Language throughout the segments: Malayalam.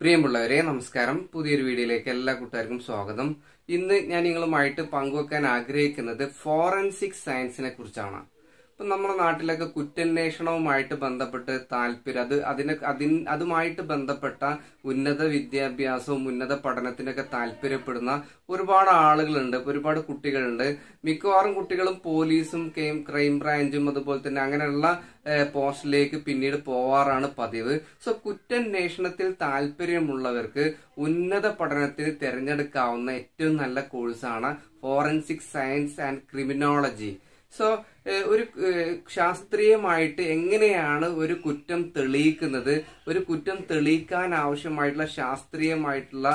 പ്രിയമുള്ളവരെ നമസ്കാരം പുതിയൊരു വീഡിയോയിലേക്ക് എല്ലാ കൂട്ടുകാർക്കും സ്വാഗതം ഇന്ന് ഞാൻ നിങ്ങളുമായിട്ട് പങ്കുവെക്കാൻ ആഗ്രഹിക്കുന്നത് ഫോറൻസിക് സയൻസിനെ കുറിച്ചാണ് ഇപ്പൊ നമ്മുടെ നാട്ടിലൊക്കെ കുറ്റാന്വേഷണവുമായിട്ട് ബന്ധപ്പെട്ട് താല്പര്യം അത് അതിന് അതിൻ അതുമായിട്ട് ബന്ധപ്പെട്ട ഉന്നത വിദ്യാഭ്യാസവും ഉന്നത പഠനത്തിനൊക്കെ താല്പര്യപ്പെടുന്ന ഒരുപാട് ആളുകളുണ്ട് ഒരുപാട് കുട്ടികളുണ്ട് മിക്കവാറും കുട്ടികളും പോലീസും കെയിം ക്രൈം ബ്രാഞ്ചും അതുപോലെ തന്നെ അങ്ങനെയുള്ള ഏഹ്, പോസ്റ്റിലേക്ക് പിന്നീട് പോവാറാണ് പതിവ് സോ കുറ്റാന്വേഷണത്തിൽ താല്പര്യമുള്ളവർക്ക് ഉന്നത പഠനത്തിന് തിരഞ്ഞെടുക്കാവുന്ന ഏറ്റവും നല്ല കോഴ്സാണ് forensic science and criminology so ഏഹ്, ഒരു ഏഹ്, ശാസ്ത്രീയമായിട്ട് എങ്ങനെയാണ് ഒരു കുറ്റം തെളിയിക്കുന്നത് ഒരു കുറ്റം തെളിയിക്കാൻ ആവശ്യമായിട്ടുള്ള ശാസ്ത്രീയമായിട്ടുള്ള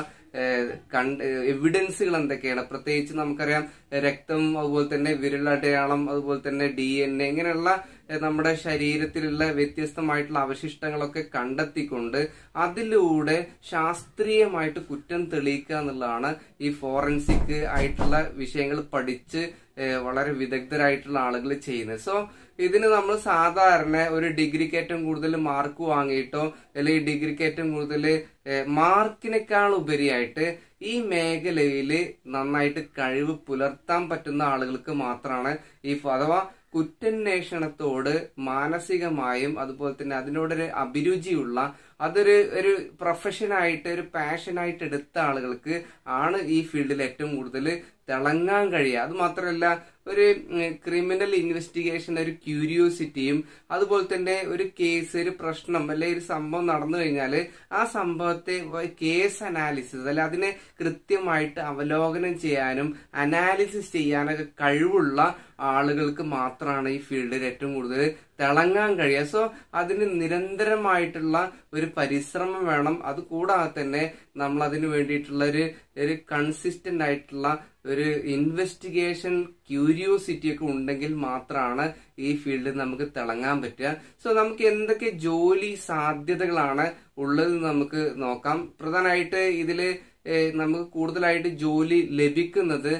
എവിഡൻസുകൾ എന്തൊക്കെയാണ് പ്രത്യേകിച്ച് നമുക്കറിയാം രക്തം അതുപോലെ തന്നെ വിരലടയാളം അതുപോലെ തന്നെ ഡി എൻ എ ഇങ്ങനെയുള്ള ഏഹ്, നമ്മുടെ ശരീരത്തിലുള്ള വ്യത്യസ്തമായിട്ടുള്ള അവശിഷ്ടങ്ങളൊക്കെ കണ്ടെത്തിക്കൊണ്ട് അതിലൂടെ ശാസ്ത്രീയമായിട്ട് കുറ്റം തെളിയിക്കുക എന്നുള്ളതാണ് ഈ ഫോറൻസിക് ആയിട്ടുള്ള വിഷയങ്ങൾ പഠിച്ച് ഏഹ്, വളരെ വിദഗ്ധരായിട്ടുള്ള ആളുകൾ ചെയ്യുന്നത് സോ ഇതിന് നമ്മൾ സാധാരണ ഒരു ഡിഗ്രിക്ക് ഏറ്റവും കൂടുതൽ മാർക്ക് വാങ്ങിയിട്ടോ അല്ലെങ്കിൽ ഡിഗ്രിക്ക് ഏറ്റവും കൂടുതൽ മാർക്കിനേക്കാൾ ഉപരിയായിട്ട് ഈ മേഖലയിൽ നന്നായിട്ട് കഴിവ് പുലർത്താൻ പറ്റുന്ന ആളുകൾക്ക് മാത്രമാണ് ഈ ഫ- അഥവാ കുറ്റാന്വേഷണത്തോട് മാനസികമായും അതുപോലെ തന്നെ അതിനോടൊരു അഭിരുചിയുള്ള അതൊരു ഒരു പ്രൊഫഷനായിട്ട് ഒരു പാഷനായിട്ട് എടുത്ത ആളുകൾക്ക് ആണ് ഈ ഫീൽഡിൽ ഏറ്റവും കൂടുതൽ തിളങ്ങാൻ കഴിയുക അത് മാത്രമല്ല ഒരു ക്രിമിനൽ ഇൻവെസ്റ്റിഗേഷൻ ഒരു ക്യൂരിയോസിറ്റിയും അതുപോലെ തന്നെ ഒരു കേസ് ഒരു പ്രശ്നം അല്ലെങ്കിൽ ഒരു സംഭവം നടന്നു കഴിഞ്ഞാൽ ആ സംഭവത്തെ കേസ് അനാലിസിസ് അല്ലെ അതിനെ കൃത്യമായിട്ട് അവലോകനം ചെയ്യാനും അനാലിസിസ് ചെയ്യാനൊക്കെ കഴിവുള്ള ആളുകൾക്ക് മാത്രമാണ് ഈ ഫീൽഡിൽ ഏറ്റവും കൂടുതൽ തിളങ്ങാൻ കഴിയുക സോ അതിന് നിരന്തരമായിട്ടുള്ള ഒരു പരിശ്രമം വേണം അത് കൂടാതെ തന്നെ നമ്മൾ അതിന് വേണ്ടിയിട്ടുള്ള ഒരു ഒരു കൺസിസ്റ്റന്റ് ആയിട്ടുള്ള ഒരു ഇൻവെസ്റ്റിഗേഷൻ ക്യൂരിയോസിറ്റി ഒക്കെ ഉണ്ടെങ്കിൽ മാത്രമാണ് ഈ ഫീൽഡിൽ നമുക്ക് തിളങ്ങാൻ പറ്റുക സോ നമുക്ക് എന്തൊക്കെ ജോലി സാധ്യതകളാണ് ഉള്ളത് നമുക്ക് നോക്കാം പ്രധാനമായിട്ട് ഇതില് ഏഹ്, നമുക്ക് കൂടുതലായിട്ട് ജോലി ലഭിക്കുന്നത്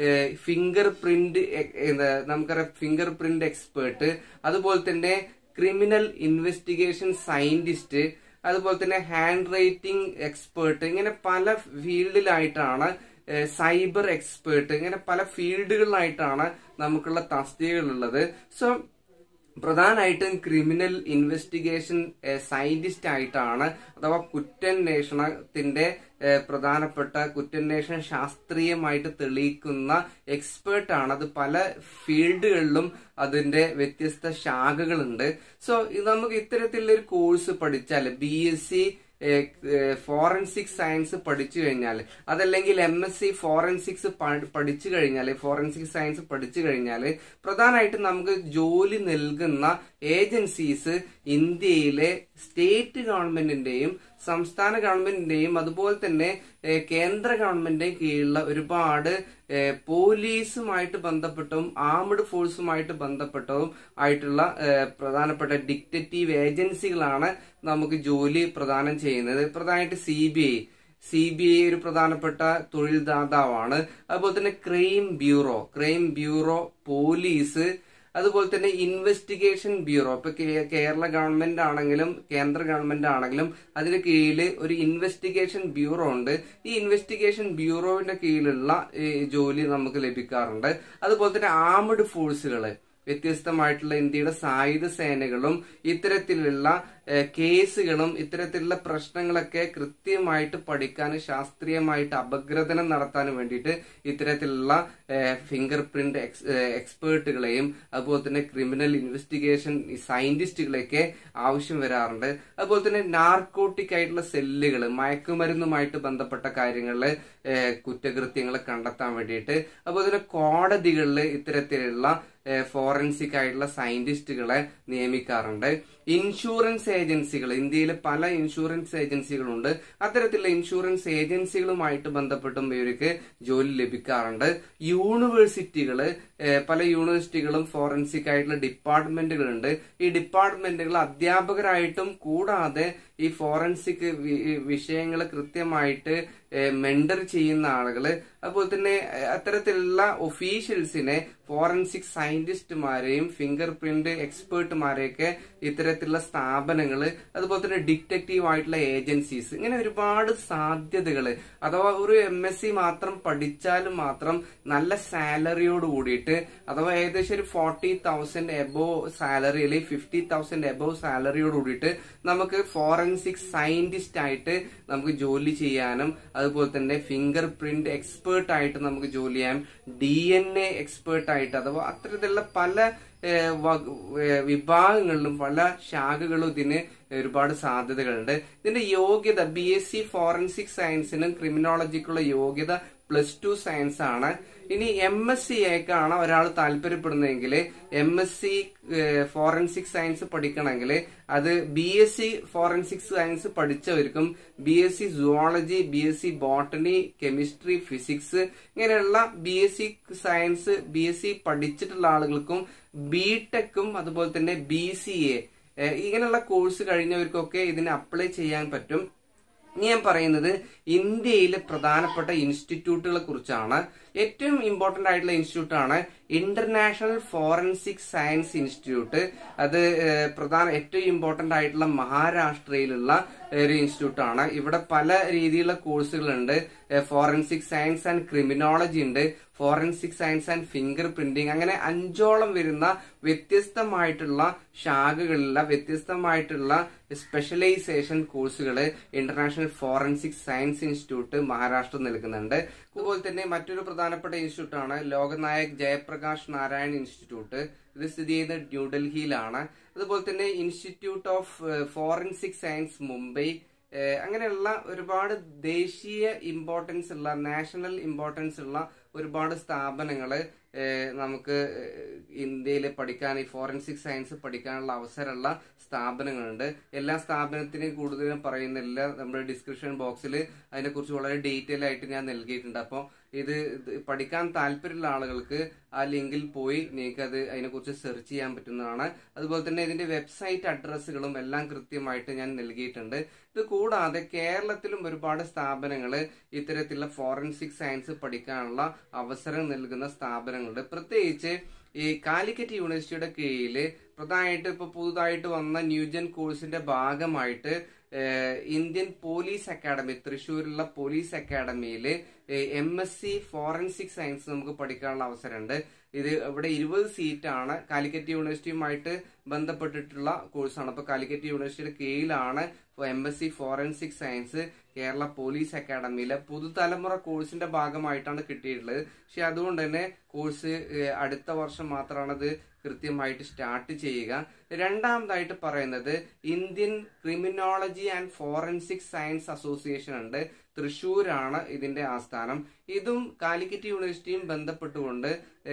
ഫിംഗർ പ്രിന്റ് എന്താ നമുക്കറിയാം ഫിംഗർ പ്രിന്റ് എക്സ്പേർട്ട് അതുപോലെ തന്നെ ക്രിമിനൽ ഇൻവെസ്റ്റിഗേഷൻ സയന്റിസ്റ്റ് അതുപോലെ തന്നെ ഹാൻഡ് റൈറ്റിംഗ് എക്സ്പേർട്ട് ഇങ്ങനെ പല ഫീൽഡിലായിട്ടാണ് ഏഹ്, സൈബർ എക്സ്പേർട്ട് ഇങ്ങനെ പല ഫീൽഡുകളിലായിട്ടാണ് നമുക്കുള്ള തസ്തികകളുള്ളത് സോ പ്രധാനമായിട്ടും ക്രിമിനൽ ഇൻവെസ്റ്റിഗേഷൻ സയന്റിസ്റ്റ് ആയിട്ടാണ് അഥവാ കുറ്റാന്വേഷണത്തിന്റെ ഏഹ്, പ്രധാനപ്പെട്ട കുറ്റാന്വേഷണം ശാസ്ത്രീയമായിട്ട് തെളിയിക്കുന്ന എക്സ്പേർട്ട് ആണ് അത് പല ഫീൽഡുകളിലും അതിന്റെ വ്യത്യസ്ത ശാഖകളുണ്ട് സോ ഇത് നമുക്ക് ഇത്തരത്തിലുള്ള ഒരു കോഴ്സ് പഠിച്ചാൽ B S C forensic science പഠിച്ചു കഴിഞ്ഞാൽ അതല്ലെങ്കിൽ എം എസ് സി ഫോറൻസിക്സ് പഠിച്ചു കഴിഞ്ഞാൽ ഫോറൻസിക് സയൻസ് പഠിച്ചു കഴിഞ്ഞാൽ പ്രധാനമായിട്ടും നമുക്ക് ജോലി നൽകുന്ന ഏജൻസീസ് ഇന്ത്യയിലെ സ്റ്റേറ്റ് ഗവൺമെന്റിന്റെയും സംസ്ഥാന ഗവൺമെന്റിന്റെയും അതുപോലെ തന്നെ ഏഹ്, കേന്ദ്ര ഗവൺമെന്റിന്റെയും കീഴിലുള്ള ഒരുപാട് ഏഹ്, പോലീസുമായിട്ട് ബന്ധപ്പെട്ടതും ആംഡ് ഫോഴ്സുമായിട്ട് ബന്ധപ്പെട്ടതും ആയിട്ടുള്ള ഏഹ്, പ്രധാനപ്പെട്ട ഡിക്റ്റേറ്റീവ് ഏജൻസികളാണ് നമുക്ക് ജോലി പ്രദാനം ചെയ്യുന്നത് പ്രധാനമായിട്ട് C B I C B I ഒരു പ്രധാനപ്പെട്ട തൊഴിൽ ദാതാവാണ് അതുപോലെ തന്നെ crime bureau crime bureau police അതുപോലെ തന്നെ ഇൻവെസ്റ്റിഗേഷൻ ബ്യൂറോ ഇപ്പൊ കേ- കേരള ഗവൺമെന്റ് ആണെങ്കിലും കേന്ദ്ര ഗവൺമെന്റ് ആണെങ്കിലും അതിന് കീഴിൽ ഒരു ഇൻവെസ്റ്റിഗേഷൻ ബ്യൂറോ ഉണ്ട് ഈ ഇൻവെസ്റ്റിഗേഷൻ ബ്യൂറോവിന്റെ കീഴിലുള്ള ഈ ജോലി നമുക്ക് ലഭിക്കാറുണ്ട് അതുപോലെ തന്നെ ആംഡ് ഫോഴ്സുകള് വ്യത്യസ്തമായിട്ടുള്ള ഇന്ത്യയുടെ സായുധ സേനകളും ഇത്തരത്തിലുള്ള ഏഹ്, കേസുകളും ഇത്തരത്തിലുള്ള പ്രശ്നങ്ങളൊക്കെ കൃത്യമായിട്ട് പഠിക്കാനും ശാസ്ത്രീയമായിട്ട് അപഗ്രഥനം നടത്താനും വേണ്ടിയിട്ട് ഇത്തരത്തിലുള്ള ഫിംഗർ പ്രിന്റ് എക്സ്പേർട്ടുകളെയും അതുപോലെ തന്നെ ക്രിമിനൽ ഇൻവെസ്റ്റിഗേഷൻ സയന്റിസ്റ്റുകളെയൊക്കെ ആവശ്യം വരാറുണ്ട് അതുപോലെ തന്നെ നാർക്കോട്ടിക് ആയിട്ടുള്ള സെല്ലുകൾ മയക്കുമരുന്നുമായിട്ട് ബന്ധപ്പെട്ട കാര്യങ്ങളിൽ കുറ്റകൃത്യങ്ങൾ കണ്ടെത്താൻ വേണ്ടിയിട്ട് അതുപോലെ തന്നെ കോടതികളിൽ ഇത്തരത്തിലുള്ള ഫോറൻസിക് ആയിട്ടുള്ള സയന്റിസ്റ്റുകളെ നിയമിക്കാറുണ്ട് ഇൻഷുറൻസ് ഏജൻസികൾ ഇന്ത്യയിലെ പല ഇൻഷുറൻസ് ഏജൻസികളുണ്ട് അത്തരത്തിലുള്ള ഇൻഷുറൻസ് ഏജൻസികളുമായിട്ട് ബന്ധപ്പെട്ടും ഇവർക്ക് ജോലി ലഭിക്കാറുണ്ട് യൂണിവേഴ്സിറ്റികള് ഏഹ്, പല യൂണിവേഴ്സിറ്റികളും ഫോറൻസിക് ആയിട്ടുള്ള ഡിപ്പാർട്ട്മെന്റുകളുണ്ട് ഈ ഡിപ്പാർട്ട്മെന്റുകൾ അധ്യാപകരായിട്ടും കൂടാതെ ഈ ഫോറൻസിക് വിഷയങ്ങൾ കൃത്യമായിട്ട് മെന്റർ ചെയ്യുന്ന ആളുകള് അതുപോലെ തന്നെ ഏഹ്, അത്തരത്തിലുള്ള ഒഫീഷ്യൽസിനെ ഫോറൻസിക് സയന്റിസ്റ്റുമാരെയും ഫിംഗർ പ്രിന്റ് എക്സ്പേർട്ടുമാരെയൊക്കെ ഇത്തരത്തിലുള്ള സ്ഥാപനങ്ങൾ അതുപോലെ തന്നെ ഡിറ്റക്റ്റീവ് ആയിട്ടുള്ള ഏജൻസീസ് ഇങ്ങനെ ഒരുപാട് സാധ്യതകൾ അഥവാ ഒരു എം എസ് സി മാത്രം പഠിച്ചാലും മാത്രം നല്ല സാലറിയോട് കൂടിയിട്ട് അഥവാ ഏകദേശം ഒരു ഫോർട്ടി തൗസൻഡ് എബോ സാലറി അല്ലെങ്കിൽ ഫിഫ്റ്റി തൗസൻഡ് എബോ സാലറിയോട് കൂടിയിട്ട് നമുക്ക് ഫോറൻസിക് സയന്റിസ്റ്റ് ആയിട്ട് നമുക്ക് ജോലി ചെയ്യാനും അതുപോലെ തന്നെ ഫിംഗർ പ്രിന്റ് എക്സ്പേർട്ട് ആയിട്ട് നമുക്ക് ജോലി ചെയ്യാം ഡി എൻ എ എക്സ്പേർട്ട് ആയിട്ട് അഥവാ അത്തരത്തിലുള്ള പല ഏഹ്, വ- ഏഹ്, വിഭാഗങ്ങളിലും പല ശാഖകളും ഇതിന് ഒരുപാട് സാധ്യതകളുണ്ട് ഇതിന്റെ യോഗ്യത ബി എസ് സി ഫോറൻസിക് സയൻസിനും ക്രിമിനോളജിക്കുള്ള യോഗ്യത പ്ലസ് ടു സയൻസ് ആണ് ഇനി എം എസ് സി ആയിക്കാണ് ഒരാൾ താല്പര്യപ്പെടുന്നതെങ്കിൽ M S C forensic science പഠിക്കണമെങ്കിൽ അത് B S C forensic science പഠിച്ചവർക്കും B S C zoology B S C botany chemistry physics ഇങ്ങനെയുള്ള B S C science B S C പഠിച്ചിട്ടുള്ള ആളുകൾക്കും ബി ടെക്കും അതുപോലെ തന്നെ ബി സി എ ഇങ്ങനെയുള്ള കോഴ്സ് കഴിഞ്ഞവർക്കൊക്കെ ഇതിന് അപ്ലൈ ചെയ്യാൻ പറ്റും ഇനി ഞാൻ പറയുന്നത് ഇന്ത്യയിലെ പ്രധാനപ്പെട്ട ഇൻസ്റ്റിറ്റ്യൂട്ടുകളെ കുറിച്ചാണ് ഏറ്റവും ഇമ്പോർട്ടന്റ് ആയിട്ടുള്ള ഇൻസ്റ്റിറ്റ്യൂട്ട് ആണ് ഇന്റർനാഷണൽ ഫോറൻസിക് സയൻസ് ഇൻസ്റ്റിറ്റ്യൂട്ട് അത് ഏഹ്, പ്രധാന ഏറ്റവും ഇമ്പോർട്ടന്റ് ആയിട്ടുള്ള മഹാരാഷ്ട്രയിലുള്ള ഒരു ഇൻസ്റ്റിറ്റ്യൂട്ട് ആണ് ഇവിടെ പല രീതിയിലുള്ള കോഴ്സുകളുണ്ട് ഫോറൻസിക് സയൻസ് ആൻഡ് ക്രിമിനോളജി ഉണ്ട് forensic science and fingerprinting അങ്ങനെ അഞ്ചോളം വരുന്ന വ്യത്യസ്തമായിട്ടുള്ള ശാഖകളിലുള്ള വ്യത്യസ്തമായിട്ടുള്ള സ്പെഷ്യലൈസേഷൻ കോഴ്സുകൾ international forensic science institute Maharashtra നൽകുന്നുണ്ട് അതുപോലെ തന്നെ മറ്റൊരു പ്രധാനപ്പെട്ട ഇൻസ്റ്റിറ്റ്യൂട്ട് ആണ് ലോകനായക് ജയപ്രകാശ് നാരായൺ ഇൻസ്റ്റിറ്റ്യൂട്ട് ഇത് സ്ഥിതി ചെയ്യുന്നത് ന്യൂഡൽഹിയിലാണ് അതുപോലെ തന്നെ institute of forensic science Mumbai ഏഹ് അങ്ങനെയുള്ള ഒരുപാട് ദേശീയ ഇമ്പോർട്ടൻസ് ഉള്ള നാഷണൽ ഇമ്പോർട്ടൻസ് ഉള്ള ഒരുപാട് സ്ഥാപനങ്ങള് ഏഹ് നമുക്ക് ഏഹ് ഇന്ത്യയിൽ പഠിക്കാൻ ഈ ഫോറൻസിക് സയൻസ് പഠിക്കാനുള്ള അവസരമുള്ള സ്ഥാപനങ്ങളുണ്ട് എല്ലാ സ്ഥാപനത്തിനെയും കൂടുതലും പറയുന്നില്ല നമ്മുടെ ഡിസ്ക്രിപ്ഷൻ ബോക്സിൽ അതിനെക്കുറിച്ച് വളരെ ഡീറ്റെയിൽ ആയിട്ട് ഞാൻ നൽകിയിട്ടുണ്ട് അപ്പോൾ ഇത് ഇത് പഠിക്കാൻ താല്പര്യമുള്ള ആളുകൾക്ക് ആ ലിങ്കിൽ പോയി നിങ്ങൾക്ക് അത് അതിനെക്കുറിച്ച് സെർച്ച് ചെയ്യാൻ പറ്റുന്നതാണ് അതുപോലെ തന്നെ ഇതിന്റെ വെബ്സൈറ്റ് അഡ്രസ്സുകളും എല്ലാം കൃത്യമായിട്ട് ഞാൻ നൽകിയിട്ടുണ്ട് ഇത് കൂടാതെ കേരളത്തിലും ഒരുപാട് സ്ഥാപനങ്ങൾ ഇത്തരത്തിലുള്ള ഫോറൻസിക് സയൻസ് പഠിക്കാനുള്ള അവസരം നൽകുന്ന സ്ഥാപനങ്ങളുണ്ട് പ്രത്യേകിച്ച് ഈ കാലിക്കറ്റ് യൂണിവേഴ്സിറ്റിയുടെ കീഴിൽ പ്രധാനമായിട്ട് ഇപ്പൊ പുതുതായിട്ട് വന്ന ന്യൂജൻ കോഴ്സിന്റെ ഭാഗമായിട്ട് ഏഹ്, ഇന്ത്യൻ പോലീസ് അക്കാഡമി തൃശ്ശൂരിലുള്ള പോലീസ് അക്കാഡമിയിൽ M S C forensic science നമുക്ക് പഠിക്കാനുള്ള അവസരമുണ്ട് ഇത് ഇവിടെ ഇരുപത് സീറ്റാണ് കാലിക്കറ്റ് യൂണിവേഴ്സിറ്റിയുമായിട്ട് ബന്ധപ്പെട്ടിട്ടുള്ള കോഴ്സാണ് അപ്പൊ കാലിക്കറ്റ് യൂണിവേഴ്സിറ്റിയുടെ കീഴിലാണ് M S C forensic science Kerala police അക്കാഡമിയിലെ പുതുതലമുറ കോഴ്സിന്റെ ഭാഗമായിട്ടാണ് കിട്ടിയിട്ടുള്ളത് പക്ഷെ അതുകൊണ്ട് തന്നെ കോഴ്സ് ഏഹ്, അടുത്ത വർഷം മാത്രമാണ് ഇത് കൃത്യമായിട്ട് സ്റ്റാർട്ട് ചെയ്യുക രണ്ടാമതായിട്ട് പറയുന്നത് Indian criminology and forensic science association ഉണ്ട് തൃശ്ശൂരാണ് ഇതിന്റെ ആസ്ഥാനം ഇതും കാലിക്കറ്റ് യൂണിവേഴ്സിറ്റിയും ബന്ധപ്പെട്ടുകൊണ്ട്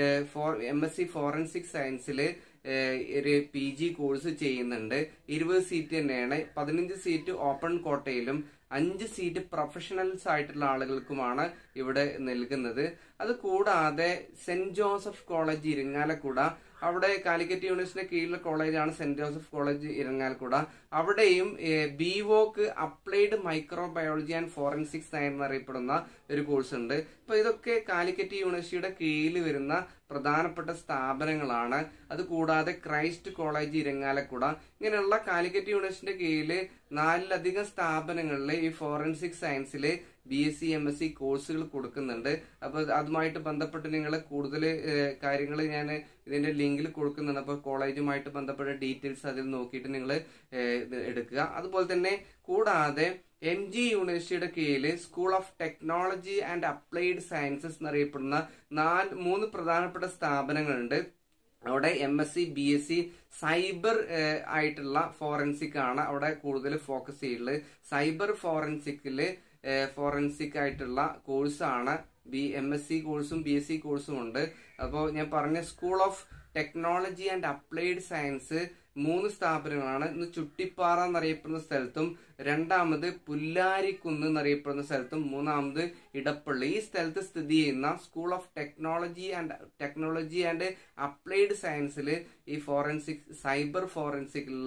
എം എസ് സി ഫോറൻസിക് സയൻസിൽ ഒരു പി ജി കോഴ്സ് ചെയ്യുന്നുണ്ട് ഇരുപത് സീറ്റ് തന്നെയാണ് പതിനഞ്ച് സീറ്റ് ഓപ്പൺ കോട്ടയിലും അഞ്ച് സീറ്റ് പ്രൊഫഷണൽസ് ആയിട്ടുള്ള ആളുകൾക്കുമാണ് ഇവിടെ നൽകുന്നത് അത് കൂടാതെ സെന്റ് ജോസഫ് കോളേജ് ഇരിങ്ങാലക്കുട അവിടെ കാലിക്കറ്റ് യൂണിവേഴ്സിറ്റിയുടെ കീഴിലുള്ള കോളേജാണ് സെന്റ് ജോസഫ് കോളേജ് ഇരിങ്ങാലക്കുട അവിടെയും B voc applied microbiology and forensic science എന്നറിയപ്പെടുന്ന ഒരു കോഴ്സ് ഉണ്ട് അപ്പൊ ഇതൊക്കെ കാലിക്കറ്റ് യൂണിവേഴ്സിറ്റിയുടെ കീഴിൽ വരുന്ന പ്രധാനപ്പെട്ട സ്ഥാപനങ്ങളാണ് അത് കൂടാതെ ക്രൈസ്റ്റ് കോളേജ് ഇരങ്ങാലക്കുട ഇങ്ങനെയുള്ള കാലിക്കറ്റ് യൂണിവേഴ്സിറ്റിയുടെ കീഴിൽ നാലിലധികം സ്ഥാപനങ്ങളിൽ ഈ ഫോറൻസിക് സയൻസിൽ B S C M S C കോഴ്സുകൾ കൊടുക്കുന്നുണ്ട് അപ്പൊ അതുമായിട്ട് ബന്ധപ്പെട്ട് നിങ്ങൾ കൂടുതൽ കാര്യങ്ങൾ ഞാൻ ഇതിന്റെ ലിങ്കിൽ കൊടുക്കുന്നുണ്ട് അപ്പൊ കോളേജുമായിട്ട് ബന്ധപ്പെട്ട ഡീറ്റെയിൽസ് അതിൽ നോക്കിയിട്ട് നിങ്ങൾ എടുക്കുക അതുപോലെ തന്നെ കൂടാതെ എം ജി യൂണിവേഴ്സിറ്റിയുടെ കീഴിൽ school of technology and applied sciences എന്നറിയപ്പെടുന്ന നാല് മൂന്ന് പ്രധാനപ്പെട്ട സ്ഥാപനങ്ങളുണ്ട് അവിടെ M S C B S C cyber ആയിട്ടുള്ള ഫോറൻസിക് ആണ് അവിടെ കൂടുതൽ ഫോക്കസ് ചെയ്യുള്ളത് സൈബർ ഫോറൻസിക്കില് ഫോറൻസിക് ആയിട്ടുള്ള കോഴ്സാണ് ബി എം എസ് സി കോഴ്സും ബി എസ് സി കോഴ്സും ഉണ്ട് അപ്പോൾ ഞാൻ പറഞ്ഞ school of technology and applied science മൂന്ന് സ്ഥാപനങ്ങളാണ് ഇന്ന് ചുട്ടിപ്പാറ എന്നറിയപ്പെടുന്ന സ്ഥലത്തും രണ്ടാമത് പുല്ലാരിക്കുന്ന് എന്നറിയപ്പെടുന്ന സ്ഥലത്തും മൂന്നാമത് ഇടപ്പള്ളി ഈ സ്ഥലത്ത് സ്ഥിതി ചെയ്യുന്ന school of technology and technology and applied സയൻസിൽ ഈ ഫോറൻസിക് സൈബർ ഫോറൻസിക്കിലുള്ള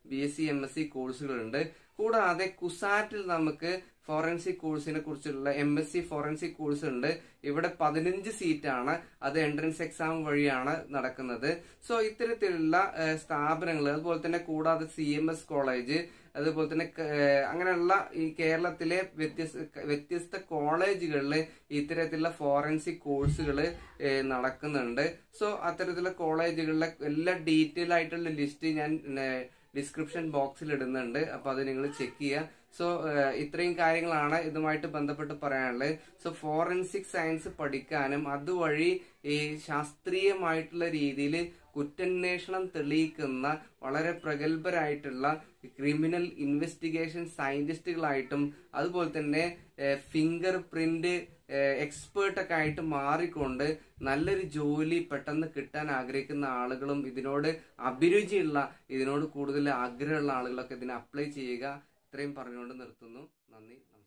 B S C M S C കോഴ്സുകളുണ്ട് കൂടാതെ കുസാറ്റിൽ നമുക്ക് ഫോറൻസിക് കോഴ്സിനെ കുറിച്ചുള്ള M S C forensic course ഉണ്ട് ഇവിടെ പതിനഞ്ച് സീറ്റാണ് അത് എൻട്രൻസ് എക്സാം വഴിയാണ് നടക്കുന്നത് സോ ഇത്തരത്തിലുള്ള സ്ഥാപനങ്ങൾ അതുപോലെ തന്നെ കൂടാതെ സി എം എസ് കോളേജ് അതുപോലെ തന്നെ ക- ഏഹ് അങ്ങനെയുള്ള ഈ കേരളത്തിലെ വ്യത്യസ്ത വ്യത്യസ്ത കോളേജുകളിൽ ഇത്തരത്തിലുള്ള ഫോറൻസിക് കോഴ്സുകൾ നടക്കുന്നുണ്ട് സോ അത്തരത്തിലുള്ള കോളേജുകളിലെ എല്ലാ ഡീറ്റെയിൽ ആയിട്ടുള്ള ലിസ്റ്റ് ഞാൻ ഏഹ്, ഡിസ്ക്രിപ്ഷൻ ബോക്സിൽ ഇടുന്നുണ്ട് അപ്പൊ അത് നിങ്ങൾ ചെക്ക് ചെയ്യുക സോ ഇത്രയും കാര്യങ്ങളാണ് ഇതുമായിട്ട് ബന്ധപ്പെട്ട് പറയാനുള്ളത് സോ ഫോറൻസിക് സയൻസ് പഠിക്കാനും അതുവഴി ഈ ശാസ്ത്രീയമായിട്ടുള്ള രീതിയിൽ കുറ്റാന്വേഷണം തെളിയിക്കുന്ന വളരെ പ്രഗത്ഭരായിട്ടുള്ള ക്രിമിനൽ ഇൻവെസ്റ്റിഗേഷൻ സയന്റിസ്റ്റുകളായിട്ടും അതുപോലെ തന്നെ ഫിംഗർ പ്രിന്റ് എക്സ്പേർട്ട് ഒക്കെ ആയിട്ട് മാറിക്കൊണ്ട് നല്ലൊരു ജോലി പെട്ടെന്ന് കിട്ടാൻ ആഗ്രഹിക്കുന്ന ആളുകളും ഇതിനോട് അഭിരുചിയുള്ള ഇതിനോട് കൂടുതൽ ആഗ്രഹമുള്ള ആളുകളൊക്കെ ഇതിനെ അപ്ലൈ ചെയ്യുക ഇത്രയും പറഞ്ഞുകൊണ്ട് നിർത്തുന്നു നന്ദി